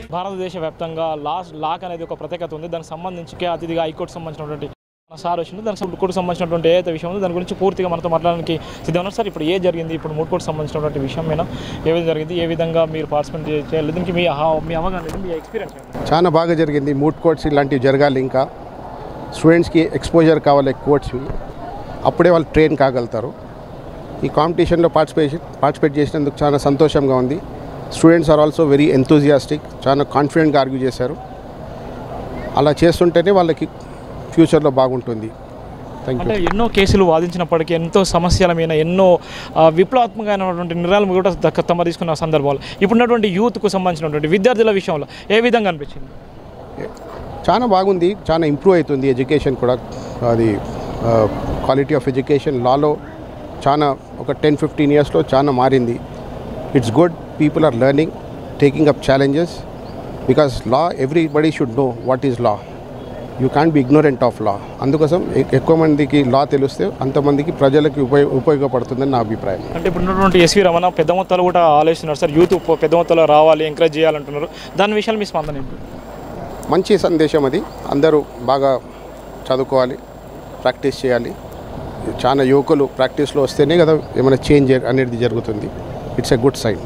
భారతదేశ వ్యాప్తంగా last lock అనేది ఒక ప్రత్యేకత ఉంది దానికి సంబంధించి ముఖ్య అతిథిగా హైకోర్టు సంబంధించినటువంటి మన సార్ వచ్చింది దానికి మూడు సంబంధించినటువంటి ఏదైతే విషయం ఉందో దాని గురించి పూర్తిగా మనతో మాట్లాడడానికి సిద్ధం ఉన్నారు సార్ ఇప్పుడు ఏ జరిగింది ఇప్పుడు మూడు కోర్టు సంబంధించినటువంటి విషయం మీద ఏ విధంగా జరిగింది ఏ విధంగా మీరు పార్టిసిపేట్ చేయాలి దీనికి మీ ఆహా- మీ అవగాహన ఏంటి? మీ ఎక్స్పీరియన్స్ ఏంటి? చాలా బాగా జరిగింది మూట్ కోర్ట్స్ ఇలాంటివి జరగాలి ఇంకా స్టూడెంట్స్కి ఎక్స్పోజర్ కావాలి కోర్ట్స్వి అప్పుడే వాళ్ళు ట్రైన్ కాగలుగుతారు ఈ కాంపిటీషన్లో పార్టిసిపేషన్ పార్టిసిపేట్ చేసినందుకు చాలా సంతోషంగా ఉంది students are also very enthusiastic చాలా కాన్ఫిడెంట్గా ఆర్గ్యూ చేశారు అలా చేస్తుంటేనే వాళ్ళకి ఫ్యూచర్లో బాగుంటుంది థ్యాంక్ అంటే యూ ఎన్నో కేసులు వాదించినప్పటికీ ఎంతో సమస్యల మీద ఎన్నో ఆ, విప్లవాత్మకమైనటువంటి నిర్ణయాలు కూడా దక్క- తమ తీసుకున్న సందర్భాలు ఇప్పుడున్నటువంటి యూత్కు సంబంధించినటువంటి విద్యార్థుల విషయంలో ఏ విధంగా అనిపించింది చాలా బాగుంది చాలా ఇంప్రూవ్ అవుతుంది ఎడ్యుకేషన్ కూడా అది క్వాలిటీ ఆఫ్ ఎడ్యుకేషన్ లాలో చాలా ఒక టెన్ ఫిఫ్టీన్ ఇయర్స్లో చాలా మారింది it's good people are learning taking up challenges because law everybody should know what is law you can be ignorant of law అందుకోసం ఎ- ఎక్కువ మందికి లా తెలిస్తే అంతమందికి ప్రజలకి ఉపయోగ ఉపయోగపడుతుందని నా అభిప్రాయం అంటే ఇప్పుడు ఉన్నటువంటి ఎస్వి రమణ పెద్ద మొత్తాలు కూడా ఆలోచిస్తున్నారు సార్ యూత్ పెద్ద మొత్తంలో రావాలి ఎంకరేజ్ చేయాలంటున్నారు దాని విషయాలు మీ స్పందన ఏంటి మంచి సందేశం అది అందరూ బాగా చదువుకోవాలి ప్రాక్టీస్ చేయాలి చాలా యువకులు ప్రాక్టీస్లో వస్తేనే కదా ఏమైనా చేంజ్ అనేది జరుగుతుంది it's a good sign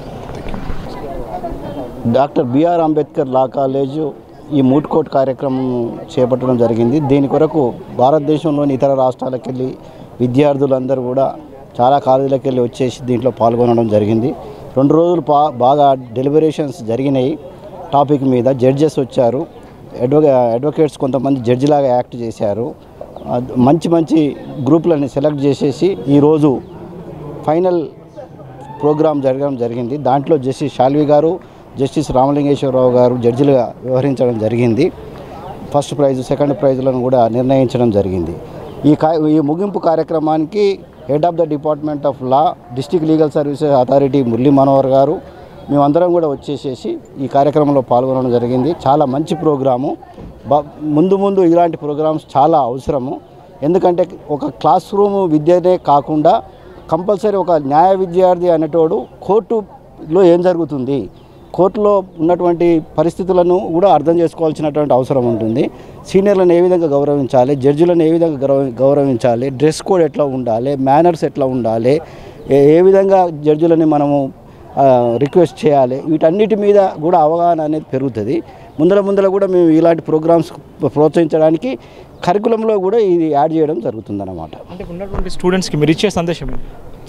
doctor B R Ambedkar law college ఈ మూట్ కోర్ట్ కార్యక్రమం చేపట్టడం జరిగింది దీని కొరకు భారతదేశంలోని ఇతర రాష్ట్రాలకు వెళ్ళి విద్యార్థులందరూ కూడా చాలా కాలేజీలకు వెళ్ళి వచ్చేసి దీంట్లో పాల్గొనడం జరిగింది రెండు రోజులు పా బాగా డెలిబరేషన్స్ జరిగినాయి టాపిక్ మీద జడ్జెస్ వచ్చారు అడ్వకే అడ్వకేట్స్ కొంతమంది జడ్జిలాగా యాక్ట్ చేశారు ఆ, మంచి మంచి గ్రూపులని సెలెక్ట్ చేసేసి ఈరోజు ఫైనల్ ప్రోగ్రాం జరగడం జరిగింది దాంట్లో జస్టిస్ షాల్వి గారు జస్టిస్ రామలింగేశ్వరరావు గారు జడ్జిలుగా వ్యవహరించడం జరిగింది ఫస్ట్ ప్రైజ్ సెకండ్ ప్రైజ్లను కూడా నిర్ణయించడం జరిగింది ఈ కా ఈ ముగింపు కార్యక్రమానికి head of the department of law district legal services authority Murali Manohar గారు మేమందరం కూడా వచ్చేసేసి ఈ కార్యక్రమంలో పాల్గొనడం జరిగింది చాలా మంచి ప్రోగ్రాము బ ముందు ముందు ఇలాంటి ప్రోగ్రామ్స్ చాలా అవసరము ఎందుకంటే ఒక క్లాస్ రూమ్ విద్యనే కాకుండా కంపల్సరీ ఒక న్యాయ విద్యార్థి అనేటోడు కోర్టులో ఏం జరుగుతుంది కోర్టులో ఉన్నటువంటి పరిస్థితులను కూడా అర్థం చేసుకోవాల్సినటువంటి అవసరం ఉంటుంది సీనియర్లను ఏ విధంగా గౌరవించాలి జడ్జిలను ఏ విధంగా గౌరవ గౌరవించాలి డ్రెస్ కోడ్ ఎట్లా ఉండాలి మేనర్స్ ఎట్లా ఉండాలి ఏ ఏ విధంగా జడ్జిలని మనము ఆ, రిక్వెస్ట్ చేయాలి వీటన్నిటి మీద కూడా అవగాహన అనేది పెరుగుతుంది ముందర ముందర కూడా మేము ఇలాంటి ప్రోగ్రామ్స్ ప్రోత్సహించడానికి కరికులంలో కూడా ఇది యాడ్ చేయడం జరుగుతుందన్నమాట అంటే ఇప్పుడు ఉన్నటువంటి స్టూడెంట్స్కి మీరు ఇచ్చే సందేశం ఏంటి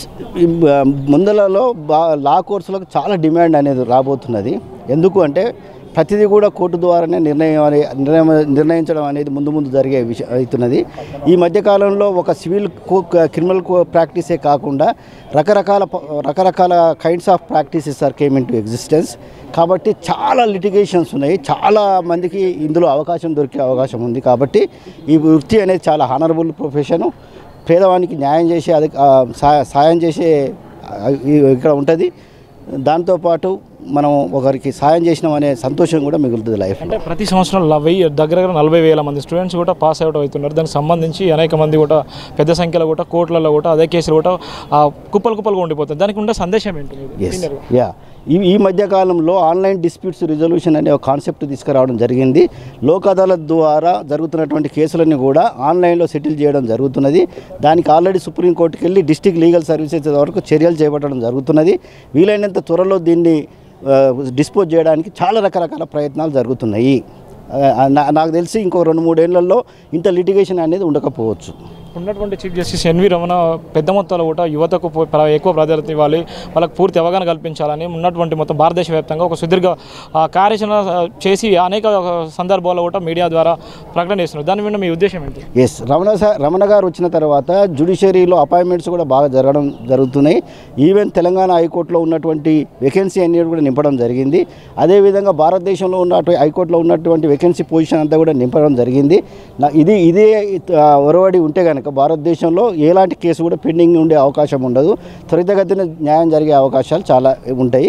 ఈ బ- ముందలలో బా లా కోర్సులకు చాలా డిమాండ్ అనేది రాబోతున్నది ఎందుకు అంటే ప్రతిదీ కూడా కోర్టు ద్వారానే నిర్ణయం అనే నిర్ణయం నిర్ణయించడం అనేది ముందు ముందు జరిగే విషయం అవుతున్నది ఈ మధ్యకాలంలో ఒక సివిల్ కో క్రిమినల్ కో ప్రాక్టీసే కాకుండా రకరకాల ప- రకరకాల kinds of practices are came into existence కాబట్టి చాలా లిటిగేషన్స్ ఉన్నాయి చాలా మందికి ఇందులో అవకాశం దొరికే అవకాశం ఉంది కాబట్టి ఈ వృత్తి అనేది చాలా హానరబుల్ ప్రొఫెషను పేదవానికి న్యాయం చేసే అది ఆ, సా- సాయం చేసే ఆ, ఈ- ఇక్కడ ఉంటుంది దాంతోపాటు మనం ఒకరికి సాయం చేసినాం అనే సంతోషం కూడా మిగులుతుంది లైఫ్ అంటే ప్రతి సంవత్సరం ల- వెయ్యి దగ్గర దగ్గర నలభై వేల మంది స్టూడెంట్స్ కూడా పాస్ అవుట్ అవుతున్నారు దానికి సంబంధించి అనేక మంది కూడా పెద్ద సంఖ్యలో కూడా కోర్టులలో కూడా అదే కేసులు కూడా ఆ, కుప్పలు కుప్పలుగా ఉండిపోతుంది దానికి ఉండే సందేశం ఏంటి మీది? Yes Senior. యా ఈ ఈ మధ్యకాలంలో ఆన్లైన్ డిస్ప్యూట్స్ రిజల్యూషన్ అనే ఒక కాన్సెప్ట్ తీసుకురావడం జరిగింది లోక్ అదాలత్ ద్వారా జరుగుతున్నటువంటి కేసులన్నీ కూడా ఆన్లైన్లో సెటిల్ చేయడం జరుగుతున్నది దానికి ఆల్రెడీ సుప్రీంకోర్టుకి వెళ్ళి డిస్టిక్ లీగల్ సర్వీసెస్ వరకు చర్యలు చేపట్టడం జరుగుతున్నది వీలైనంత త్వరలో దీన్ని డిస్పోజ్ చేయడానికి చాలా రకరకాల ప్రయత్నాలు జరుగుతున్నాయి ఆ, నా- నాకు తెలిసి ఇంకో రెండు మూడేళ్లలో ఇంత లిటిగేషన్ అనేది ఉండకపోవచ్చు ఉన్నటువంటి చీఫ్ జస్టిస్ ఎన్వి రమణ పెద్ద మొత్తంలో కూడా యువతకు పో- ప్ర- ఎక్కువ ప్రాధాన్యత ఇవ్వాలి వాళ్ళకి పూర్తి అవగాహన కల్పించాలని ఉన్నటువంటి మొత్తం భారతదేశ వ్యాప్తంగా ఒక సుదీర్ఘ ఆ, కార్యాచరణ ఆ, చేసి అనేక సందర్భాల్లో కూడా మీడియా ద్వారా ప్రకటన చేస్తున్నారు దాని మీద మీ ఉద్దేశం ఏంటి ఎస్ రమణ సార్ రమణ గారు వచ్చిన తర్వాత జుడిషియరీలో అపాయింట్మెంట్స్ కూడా బాగా జరగడం జరుగుతున్నాయి ఈవెన్ తెలంగాణ హైకోర్టులో ఉన్నటువంటి వేకెన్సీ అనేది కూడా నింపడం జరిగింది అదేవిధంగా భారతదేశంలో ఉన్నటువంటి హైకోర్టులో ఉన్నటువంటి వేకెన్సీ పొజిషన్ అంతా కూడా నింపడం జరిగింది నా ఇది ఇదే ఆ, ఒరవడి ఉంటే కనుక భారతదేశంలో ఎలాంటి కేసు కూడా పెండింగ్ ఉండే అవకాశం ఉండదు త్వరితగతిన న్యాయం జరిగే అవకాశాలు చాలా ఉంటాయి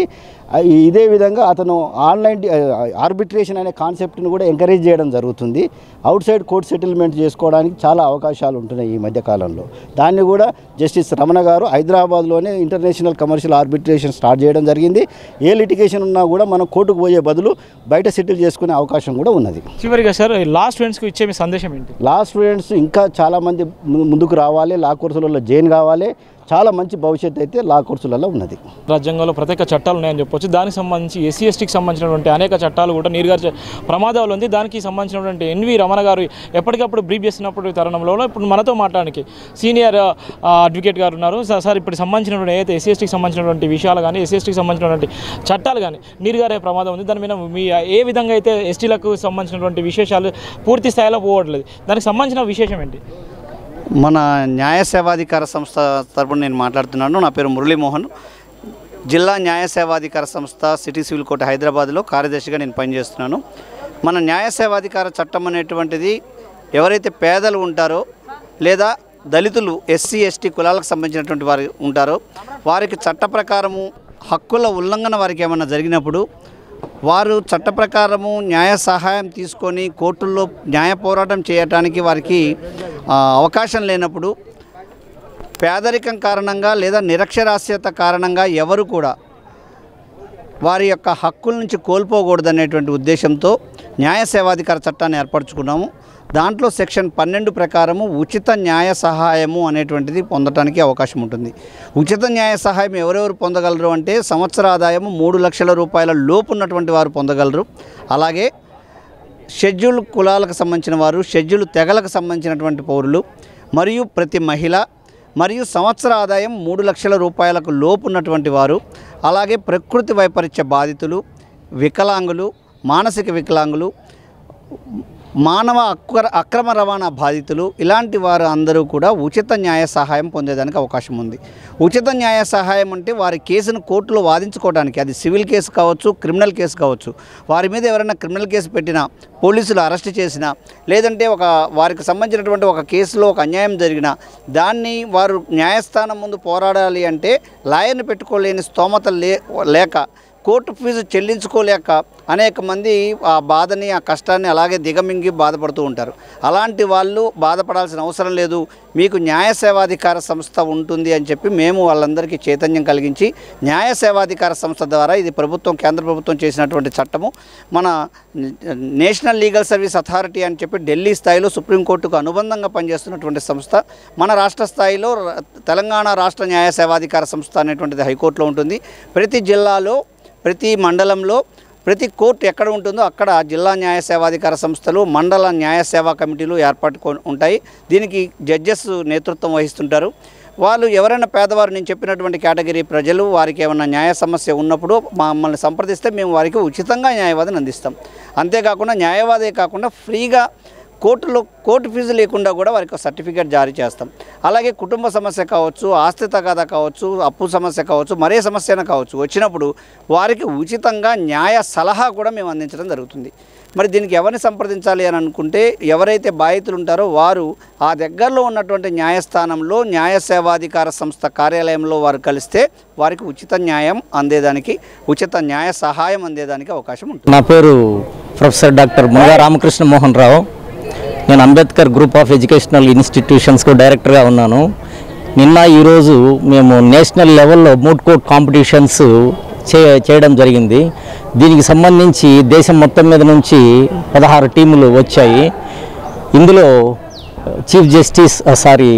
ఆ, ఇదే విధంగా అతను ఆన్లైన్ ఆర్బిట్రేషన్ అనే కాన్సెప్ట్ని కూడా ఎంకరేజ్ చేయడం జరుగుతుంది అవుట్ సైడ్ కోర్ట్ సెటిల్మెంట్ చేసుకోవడానికి చాలా అవకాశాలు ఉంటున్నాయి ఈ మధ్య కాలంలో దాన్ని కూడా జస్టిస్ రమణ గారు హైదరాబాద్లోనే ఇంటర్నేషనల్ కమర్షియల్ ఆర్బిట్రేషన్ స్టార్ట్ చేయడం జరిగింది ఏ లిటిగేషన్ ఉన్నా కూడా మనం కోర్టుకు పోయే బదులు బయట సెటిల్ చేసుకునే అవకాశం కూడా ఉన్నది చివరిగా సార్ లాస్ట్ ఫ్రెండ్స్కి ఇచ్చే మీ సందేశం ఏంటి లా స్టూడెంట్స్ ఇంకా చాలామంది ము- ముందుకు రావాలి లా కోర్సులలో జైన్ కావాలి చాలా మంచి భవిష్యత్తు అయితే లా కోర్సులలో ఉన్నది రాజ్యాంగంలో ప్రత్యేక చట్టాలు ఉన్నాయని చెప్పొచ్చు దానికి సంబంధించి ఎస్సీ ఎస్టీకి సంబంధించినటువంటి అనేక చట్టాలు కూడా నీరుగార్చే ప్రమాదాలు ఉంది దానికి సంబంధించినటువంటి ఎన్వి రమణ గారు ఎప్పటికప్పుడు బ్రీఫ్ చేస్తున్నప్పుడు తరుణంలో ఇప్పుడు మనతో మాట్లాడడానికి సీనియర్ ఆ, అడ్వకేట్ గారు ఉన్నారు సార్ సార్ ఇప్పుడు సంబంధించినటువంటి ఏదైతే ఎస్సీ ఎస్టీకి సంబంధించినటువంటి విషయాలు కానీ ఎస్సీ ఎస్టీకి సంబంధించినటువంటి చట్టాలు కానీ నీరుగారే ప్రమాదం ఉంది దాని మీద మీ ఏ విధంగా అయితే ఎస్టీలకు సంబంధించినటువంటి విశేషాలు పూర్తి స్థాయిలో పోవట్లేదు దానికి సంబంధించిన విశేషం ఏంటి మన న్యాయ సేవాధికార సంస్థ తరపున నేను మాట్లాడుతున్నాను నా పేరు మురళీమోహన్ జిల్లా న్యాయ సేవాధికార సంస్థ సిటీ సివిల్ కోర్టు హైదరాబాద్లో కార్యదర్శిగా నేను పనిచేస్తున్నాను మన న్యాయ సేవాధికార చట్టం అనేటువంటిది ఎవరైతే పేదలు ఉంటారో లేదా దళితులు ఎస్సీ ఎస్టీ కులాలకు సంబంధించినటువంటి వారు ఉంటారో వారికి చట్ట ప్రకారము హక్కుల ఉల్లంఘన వారికి ఏమైనా జరిగినప్పుడు వారు చట్ట ప్రకారము న్యాయ సహాయం తీసుకొని కోర్టుల్లో న్యాయ పోరాటం చేయటానికి వారికి ఆ, అవకాశం లేనప్పుడు పేదరికం కారణంగా లేదా నిరక్షరాస్యత కారణంగా ఎవరు కూడా వారి యొక్క హక్కుల నుంచి కోల్పోకూడదనేటువంటి ఉద్దేశంతో న్యాయ సేవాధికార చట్టాన్ని ఏర్పరచుకున్నాము దాంట్లో సెక్షన్ పన్నెండు ప్రకారము ఉచిత న్యాయ సహాయము అనేటువంటిది పొందటానికి అవకాశం ఉంటుంది ఉచిత న్యాయ సహాయం ఎవరెవరు పొందగలరు అంటే సంవత్సర ఆదాయము మూడు లక్షల రూపాయల లోపు ఉన్నటువంటి వారు పొందగలరు అలాగే షెడ్యూల్ కులాలకు సంబంధించిన వారు షెడ్యూల్ తెగలకు సంబంధించినటువంటి పౌరులు మరియు ప్రతి మహిళ మరియు సంవత్సర ఆదాయం మూడు లక్షల రూపాయలకు లోపు ఉన్నటువంటి వారు అలాగే ప్రకృతి వైపరీత్య బాధితులు వికలాంగులు మానసిక వికలాంగులు మానవ అక్ర అక్రమ రవాణా బాధితులు ఇలాంటి వారు అందరూ కూడా ఉచిత న్యాయ సహాయం పొందేదానికి అవకాశం ఉంది ఉచిత న్యాయ సహాయం అంటే వారి కేసును కోర్టులో వాదించుకోవడానికి అది సివిల్ కేసు కావచ్చు క్రిమినల్ కేసు కావచ్చు వారి మీద ఎవరైనా క్రిమినల్ కేసు పెట్టినా పోలీసులు అరెస్ట్ చేసినా లేదంటే ఒక వారికి సంబంధించినటువంటి ఒక కేసులో ఒక అన్యాయం జరిగినా దాన్ని వారు న్యాయస్థానం ముందు పోరాడాలి అంటే లాయర్ని పెట్టుకోలేని స్తోమత లే లేక కోర్టు ఫీజు చెల్లించుకోలేక అనేక మంది ఆ బాధని ఆ కష్టాన్ని అలాగే దిగమింగి బాధపడుతూ ఉంటారు అలాంటి వాళ్ళు బాధపడాల్సిన అవసరం లేదు మీకు న్యాయ సేవాధికార సంస్థ ఉంటుంది అని చెప్పి మేము వాళ్ళందరికీ చైతన్యం కలిగించి న్యాయ సేవాధికార సంస్థ ద్వారా ఇది ప్రభుత్వం కేంద్ర ప్రభుత్వం చేసినటువంటి చట్టము మన నేషనల్ లీగల్ సర్వీస్ అథారిటీ అని చెప్పి ఢిల్లీ స్థాయిలో సుప్రీంకోర్టుకు అనుబంధంగా పనిచేస్తున్నటువంటి సంస్థ మన రాష్ట్ర స్థాయిలో ర- తెలంగాణ రాష్ట్ర న్యాయ సేవాధికార సంస్థ అనేటువంటిది హైకోర్టులో ఉంటుంది ప్రతి జిల్లాలో ప్రతి మండలంలో ప్రతి కోర్టు ఎక్కడ ఉంటుందో అక్కడ జిల్లా న్యాయ సేవాధికార సంస్థలు మండల న్యాయ సేవా కమిటీలు ఏర్పాటు ఉంటాయి దీనికి జడ్జెస్ నేతృత్వం వహిస్తుంటారు వాళ్ళు ఎవరైనా పేదవారు నేను చెప్పినటువంటి కేటగిరీ ప్రజలు వారికి ఏమైనా న్యాయ సమస్య ఉన్నప్పుడు మమ్మల్ని సంప్రదిస్తే మేము వారికి ఉచితంగా న్యాయవాదిని అందిస్తాం అంతేకాకుండా న్యాయవాదే కాకుండా ఫ్రీగా కోర్టులో కోర్టు ఫీజు లేకుండా కూడా వారికి ఒక సర్టిఫికేట్ జారీ చేస్తాం అలాగే కుటుంబ సమస్య కావచ్చు ఆస్తి తగాదా కావచ్చు అప్పు సమస్య కావచ్చు మరే సమస్య అయినా కావచ్చు వచ్చినప్పుడు వారికి ఉచితంగా న్యాయ సలహా కూడా మేము అందించడం జరుగుతుంది మరి దీనికి ఎవరిని సంప్రదించాలి అని అనుకుంటే ఎవరైతే బాధితులు ఉంటారో వారు ఆ దగ్గరలో ఉన్నటువంటి న్యాయస్థానంలో న్యాయ సేవాధికార సంస్థ కార్యాలయంలో వారు కలిస్తే వారికి ఉచిత న్యాయం అందేదానికి ఉచిత న్యాయ సహాయం అందేదానికి అవకాశం ఉంటుంది నా పేరు ప్రొఫెసర్ డాక్టర్ ముగా రామకృష్ణ మోహన్ రావు నేను అంబేద్కర్ గ్రూప్ ఆఫ్ ఎడ్యుకేషనల్ ఇన్స్టిట్యూషన్స్కు డైరెక్టర్గా ఉన్నాను నిన్న ఈరోజు మేము నేషనల్ లెవెల్లో మూడ్ కోర్ట్ కాంపిటీషన్స్ చే చేయడం జరిగింది దీనికి సంబంధించి దేశం మొత్తం మీద నుంచి పదహారు టీములు వచ్చాయి ఇందులో chief justice sorry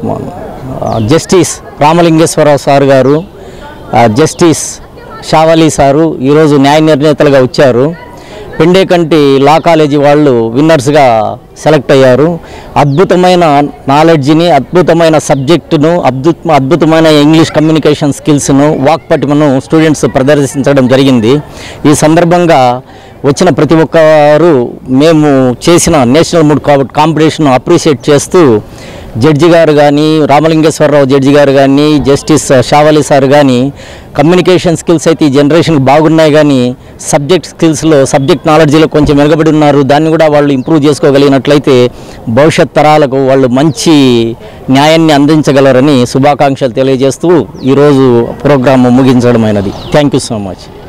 justice Ramalingeswararao sir గారు ఆ, జస్టిస్ షావలి సారు ఈరోజు న్యాయ నిర్ణేతలుగా వచ్చారు పెండేకంటి లా కాలేజీ వాళ్ళు విన్నర్స్గా సెలెక్ట్ అయ్యారు అద్భుతమైన నాలెడ్జ్ని అద్భుతమైన సబ్జెక్టును అద్భుత అద్భుతమైన ఇంగ్లీష్ కమ్యూనికేషన్ స్కిల్స్ను వాక్పటిమను స్టూడెంట్స్ ప్రదర్శించడం జరిగింది ఈ సందర్భంగా వచ్చిన ప్రతి ఒక్కరు మేము చేసిన నేషనల్ మూడ్ కాంపిటీషన్ అప్రిషియేట్ చేస్తూ జడ్జి గారు కానీ రామలింగేశ్వరరావు జడ్జి గారు కానీ జస్టిస్ షావలి సార్ కానీ కమ్యూనికేషన్ స్కిల్స్ అయితే ఈ జనరేషన్కి బాగున్నాయి కానీ సబ్జెక్ట్ స్కిల్స్లో సబ్జెక్ట్ నాలెడ్జ్లో కొంచెం వెనకబడి ఉన్నారు దాన్ని కూడా వాళ్ళు ఇంప్రూవ్ చేసుకోగలిగినట్లయితే భవిష్యత్ తరాలకు వాళ్ళు మంచి న్యాయాన్ని అందించగలరని శుభాకాంక్షలు తెలియజేస్తూ ఈరోజు ప్రోగ్రాం ముగించడమైనది థ్యాంక్ యూ సో మచ్